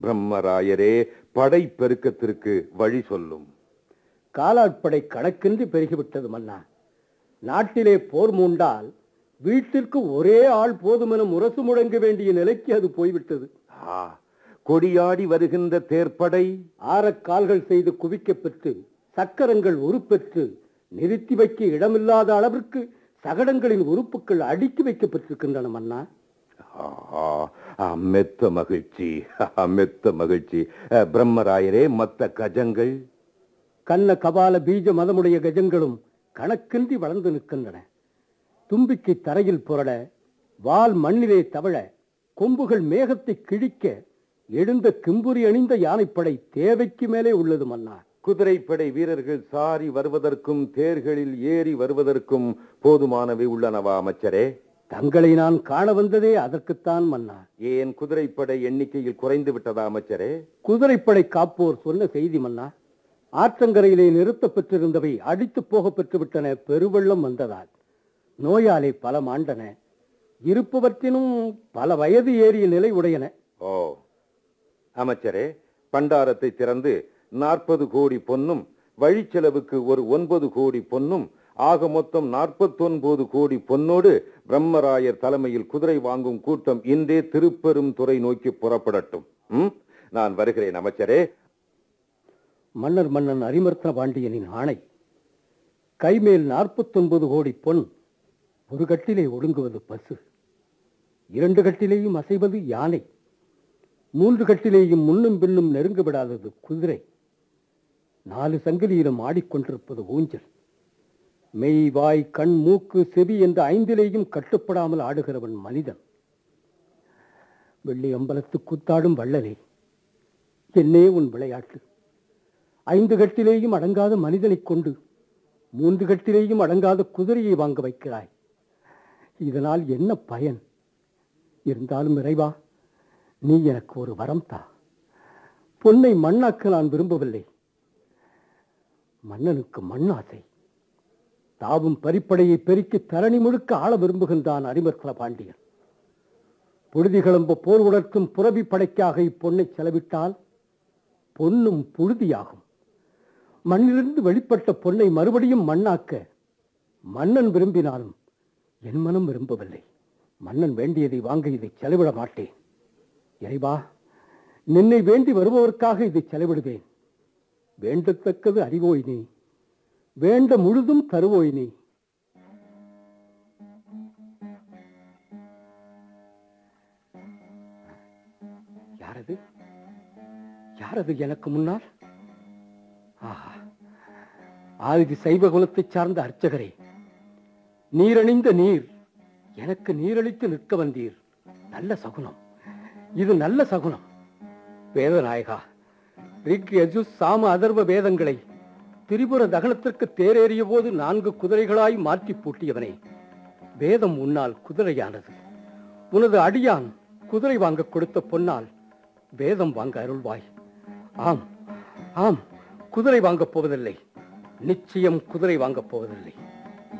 பிரம்மராயரே படை பெருக்கத்திற்கு வழி சொல்லும் காலாட்படை கணக்கின்றி பெருகிவிட்டது மன்னா நாட்டிலே போர் மூண்டால் வீட்டிற்கு ஒரே ஆள் போதுமென முரசு முழங்க வேண்டிய நிலைக்கு அது போய்விட்டது ஆ, கொடியாடி வருகின்ற தேர்ப்படை ஆரக்கால்கள் செய்து குவிக்கப் பெற்று சக்கரங்கள் உருப்பெற்று நிறுத்தி வைக்க இடமில்லாத அளவிற்கு சகடங்களின் உறுப்புகள் அடுக்கி வைக்கப்பட்டிருக்கின்றன மன்னா ஆஹா, ஆ, மெத்த மகிழ்ச்சி ஆ, மெத்த மகிழ்ச்சி அ, பிரம்மராயரே மத்த கஜங்கள் கண்ண கபால பீஜ மதமுடைய கஜங்களும் கணக்கின்றி வளர்ந்து நிற்கின்றன தும்பிக்கை தரையில் புரள வால் மண்ணிலே தவழ கொம்புகள் மேகத்தை கிழிக்க எழுந்த கிம்புரி அணிந்த யானைப்படை தேவைக்கு மேலே உள்ளது மன்னா குதிரைப்படை வீரர்கள் சாரி வருவதற்கும் தேர்களில் ஏறி வருவதற்கும் போதுமானவை உள்ளனவா அமைச்சரே தங்களை நான் காண வந்ததே அதற்குத்தான் மன்னா ஏன் குதிரைப்படை எண்ணிக்கையில் குறைந்து விட்டதா அமைச்சரே குதிரைப்படை காப்போர் சொன்ன செய்தி மன்னா ஆற்றங்கரையிலே நிறுத்தப் பெற்றிருந்தவை அடித்துப் போக பெற்றுவிட்டன பெருவெள்ளம் வந்ததால் நோயாலே பல மாண்டன இருப்பவற்றினும் பல வயது ஏறிய நிலை உடையன ஓ அமைச்சரே பண்டாரத்தை திறந்து நாற்பது கோடி பொன்னும் வழிச்செலவுக்கு ஒரு ஒன்பது கோடி பொன்னும் ஆக மொத்தம் நாற்பத்தொன்பது கோடி பொன்னோடு பிரம்மராயர் தலைமையில் குதிரை வாங்கும் கூட்டம் இன்றே திருப்பெரும் துறை நோக்கி புறப்படட்டும் ம்? நான் வருகிறேன் அமைச்சரே மன்னர் மன்னன் அரிமர்த்தன பாண்டியனின் ஆணை கைமேல் நாற்பத்தொன்பது கோடி பொன் ஒரு கட்டிலே ஒடுங்குவது பசு இரண்டு கட்டிலேயும் அசைவது யானை மூன்று கட்டிலேயும் முன்னும் பின்னும் நெருங்க விடாதது குதிரை நாலு சங்கிலியிலும் ஆடிக்கொண்டிருப்பது ஊஞ்சல் மெய் வாய் கண் மூக்கு செவி என்ற ஐந்திலேயும் கட்டுப்படாமல் ஆடுகிறவன் மனிதன் வெள்ளி அம்பலத்து கூத்தாடும் வள்ளலே என்னே உன் விளையாட்டு ஐந்து கட்டிலேயும் அடங்காத மனிதனைக் கொண்டு மூன்று கட்டிலேயும் அடங்காத குதிரையை வாங்க வைக்கிறாய் இதனால் என்ன பயன் இருந்தாலும் இறைவா நீ எனக்கு ஒரு வரம் தா பொன்னை மண்ணாக்க நான் விரும்பவில்லை மன்னனுக்கு மண்ணாசை தாவும் பரிப்படையை பெருக்கி தரணி முழுக்க ஆள விரும்புகின்றான் அரிமர்கல பாண்டியன் புழுதி கிளம்ப போர் உணர்த்தும் புறவி படைக்காக இப்பொன்னை செலவிட்டால் பொன்னும் புழுதியாகும் மண்ணிலிருந்து வெளிப்பட்ட பொன்னை மறுபடியும் மண்ணாக்க மன்னன் விரும்பினாலும் என் மனம் விரும்பவில்லை மன்னன் வேண்டியதை வாங்க இதை செலவிட மாட்டேன் இறைவா நின்னை வேண்டி வருபவர்க்காக இதை செலவிடுவேன் வேண்டத்தக்கது அறிவோய் நீ வேண்ட முழுதும் தருவோய் நீ யாரது யாரது எனக்கு முன்னால் ஆஹா ஆதி சைவ குலத்தைச் சார்ந்த அர்ச்சகரே நீரணிந்த நீர் எனக்கு நீரளித்து நிற்க வந்தீர் நல்ல சகுனம் இது நல்ல சகுனம் வேதநாயகா ரிக் யஜு சாம அதர்வ வேதங்களை திரிபுர தகனத்திற்கு தேரேறிய போது நான்கு குதிரைகளாய் மாற்றி பூட்டியவனே வேதம் உன்னால் குதிரையானது உனது அடியான் குதிரை வாங்க கொடுத்த பொன்னால் வேதம் வாங்க அருள்வாய் ஆம் ஆம் குதிரை வாங்கப் போவதில்லை நிச்சயம் குதிரை வாங்கப் போவதில்லை